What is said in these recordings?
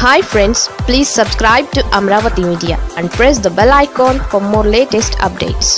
hi friends please subscribe to Amaravati media and press the bell icon for more latest updates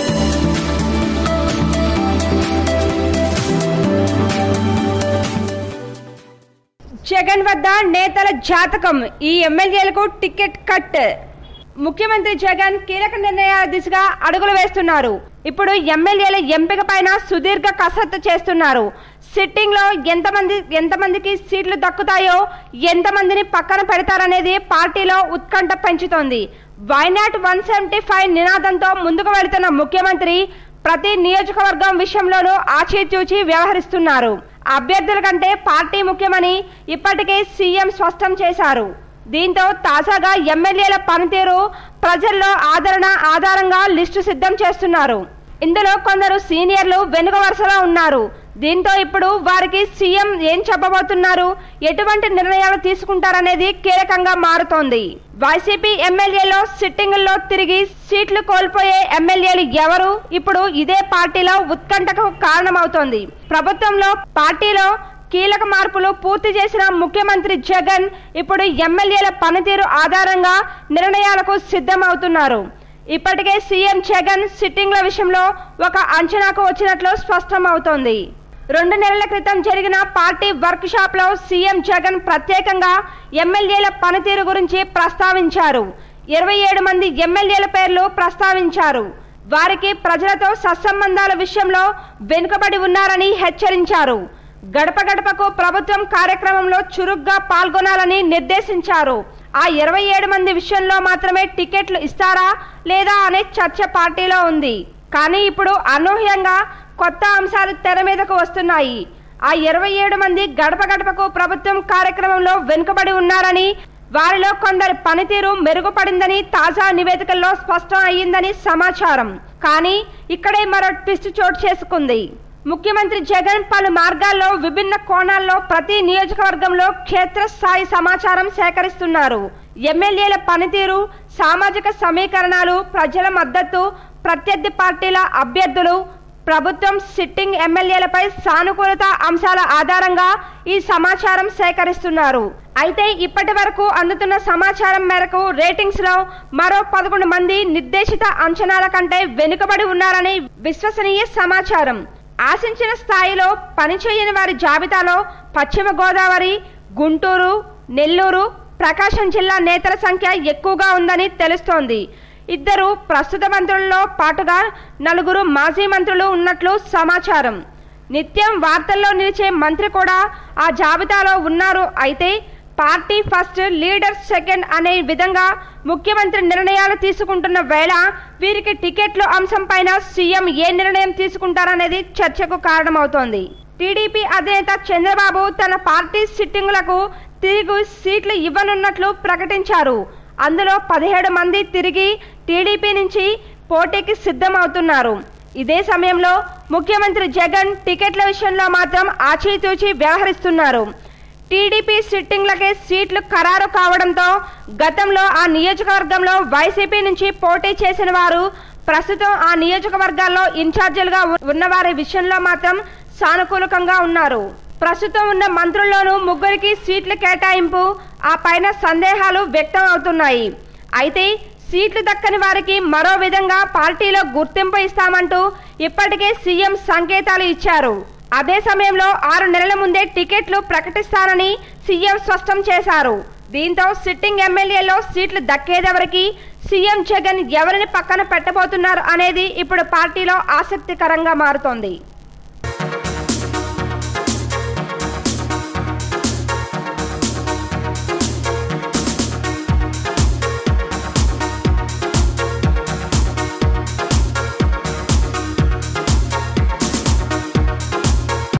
Jagan వద్ద నేతల జాతకం ఈ ఎమ్మెల్యేలకు టికెట్ కట్ ముఖ్యమంత్రి జగన్ కీలక నిర్ణయాల దిశగా అడుగులు వేస్తున్నారు ఇప్పుడు ఎమ్మెల్యేల ఎంపిక పైన సుదీర్ఘ కసరత్తు చేస్తున్నారు సిట్టింగ్ లో ఎంతమంది ఎంతమందికి సీట్లు దక్కుతాయో ఎంతమందిని పక్కన పెడతారనేది పార్టీలో ఉత్కంఠ పెంచుతోంది వైనాట్ వన్ సెవెంటీ ఫైవ్ నినాదంతో ముందుకు వెళుతున్న ముఖ్యమంత్రి ప్రతి నియోజకవర్గం విషయంలోనూ ఆచితూచి వ్యవహరిస్తున్నారు అభ్యర్థుల కంటే పార్టీ ముఖ్యమని ఇప్పటికే సీఎం స్పష్టం చేశారు దీంతో తాజాగా ఎమ్మెల్యేల పనితీరు ప్రజల్లో ఆదరణ ఆధారంగా లిస్టు సిద్ధం చేస్తున్నారు ఇందులో కొందరు సీనియర్లు వెనుక వరుసలో ఉన్నారు దీంతో ఇప్పుడు వారికి సీఎం ఏం చెప్పబోతున్నారు ఎటువంటి నిర్ణయాలు తీసుకుంటారనేది కీలకంగా మారుతోంది వైసీపీ ఎమ్మెల్యేలో సిట్టింగుల్లో తిరిగి సీట్లు కోల్పోయే ఎమ్మెల్యేలు ఎవరు ఇప్పుడు ఇదే పార్టీలో ఉత్కంఠకు కారణమవుతోంది ప్రభుత్వంలో పార్టీలో కీలక మార్పులు పూర్తి చేసిన ముఖ్యమంత్రి జగన్ ఇప్పుడు ఎమ్మెల్యేల పనితీరు ఆధారంగా నిర్ణయాలకు సిద్ధమవుతున్నారు ఇప్పటికే సీఎం జగన్ సిట్టింగ్ల విషయంలో ఒక అంచనాకు వచ్చినట్లు స్పష్టమవుతోంది రెండు నెలల క్రితం జరిగిన పార్టీ వర్క్ షాప్ లో సీఎం జగన్ ప్రత్యేకంగా ఎమ్మెల్యేల పనితీరు గురించి ప్రస్తావించారు ఇరవై ఏడు మంది ఎమ్మెల్యేల పేర్లు ప్రస్తావించారు వారికి ప్రజలతో సత్సంబంధాల విషయంలో వెనుకబడి ఉన్నారని హెచ్చరించారు గడప గడపకు ప్రభుత్వం కార్యక్రమంలో చురుగ్గా పాల్గొనాలని నిర్దేశించారు ఆ ఇరవై ఏడు మంది విషయంలో మాత్రమే టికెట్లు ఇస్తారా లేదా అనే చర్చ పార్టీలో ఉంది కానీ ఇప్పుడు అనూహ్యంగా కొత్త అంశాలు తెర మీదకు వస్తున్నాయి ఆ ఇరవై ఏడు మంది గడప గడపకు ప్రభుత్వం కార్యక్రమంలో వెనుకబడి ఉన్నారని వారిలో కొందరి పనితీరు మెరుగుపడిందని తాజా నివేదికల్లో స్పష్టం అయ్యిందని సమాచారం కానీ ఇక్కడే మరో ట్విస్ట్ చోటు చేసుకుంది ముఖ్యమంత్రి జగన్ పలు మార్గాల్లో విభిన్న కోణాల్లో ప్రతి నియోజకవర్గంలో క్షేత్రస్థాయి సమాచారం సేకరిస్తున్నారు ఎమ్మెల్యేల పనితీరు సామాజిక సమీకరణాలు ప్రజల మద్దతు ప్రత్యర్థి పార్టీల అభ్యర్థులు ప్రభుత్వం సిట్టింగ్ ఎమ్మెల్యేలపై సానుకూలత అంశాల ఆధారంగా ఈ సమాచారం సేకరిస్తున్నారు అయితే ఇప్పటి వరకు అందుతున్న సమాచారం మేరకు రేటింగ్స్ లో మరో పదకొండు మంది నిర్దేశిత అంచనాల కంటే వెనుకబడి ఉన్నారని విశ్వసనీయ సమాచారం ఆశించిన స్థాయిలో పనిచేయని వారి జాబితాలో పశ్చిమ గోదావరి గుంటూరు నెల్లూరు ప్రకాశం జిల్లా నేతల సంఖ్య ఎక్కువగా ఉందని తెలుస్తోంది ఇద్దరు ప్రస్తుత మంత్రుల్లో పాటుగా నలుగురు మాజీ మంత్రులు ఉన్నట్లు సమాచారం నిత్యం వార్తల్లో నిలిచే మంత్రి కూడా ఆ జాబితాలో ఉన్నారు అయితే పార్టీ ఫస్ట్ లీడర్ సెకండ్ అనే విధంగా ముఖ్యమంత్రి నిర్ణయాలు తీసుకుంటున్న వేళ వీరికి టికెట్లు అంశంపైన సీఎం ఏ నిర్ణయం తీసుకుంటారనేది చర్చకు కారణమవుతోంది టీడీపీ అధినేత చంద్రబాబు తన పార్టీ సిట్టింగులకు తిరిగి సీట్లు ఇవ్వనున్నట్లు ప్రకటించారు అందులో పదిహేడు మంది తిరిగి టీడీపీ నుంచి పోటీకి సిద్ధమవుతున్నారు ఇదే సమయంలో ముఖ్యమంత్రి జగన్ టికెట్ల విషయంలో మాత్రం ఆచితూచి వ్యవహరిస్తున్నారు టీడీపీ సిట్టింగ్లకే సీట్లు ఖరారు కావడంతో గతంలో ఆ నియోజకవర్గంలో వైసీపీ నుంచి పోటీ చేసిన వారు ప్రస్తుతం ఆ నియోజకవర్గాల్లో ఇన్ఛార్జీలుగా ఉన్న వారి విషయంలో మాత్రం సానుకూలకంగా ఉన్నారు ప్రస్తుతం ఉన్న మంత్రుల్లోనూ ముగ్గురికి సీట్ల కేటాయింపు ఆ పైన సందేహాలు వ్యక్తం అవుతున్నాయి అయితే సీట్లు దక్కని వారికి మరో విధంగా పార్టీలో గుర్తింపు ఇస్తామంటూ ఇప్పటికే సీఎం సంకేతాలు ఇచ్చారు అదే సమయంలో ఆరు నెలల ముందే టికెట్లు ప్రకటిస్తానని సీఎం స్పష్టం చేశారు దీంతో సిట్టింగ్ ఎమ్మెల్యేలో సీట్లు దక్కేదెవరికి సీఎం జగన్ ఎవరిని పక్కన పెట్టబోతున్నారు అనేది ఇప్పుడు పార్టీలో ఆసక్తికరంగా మారుతోంది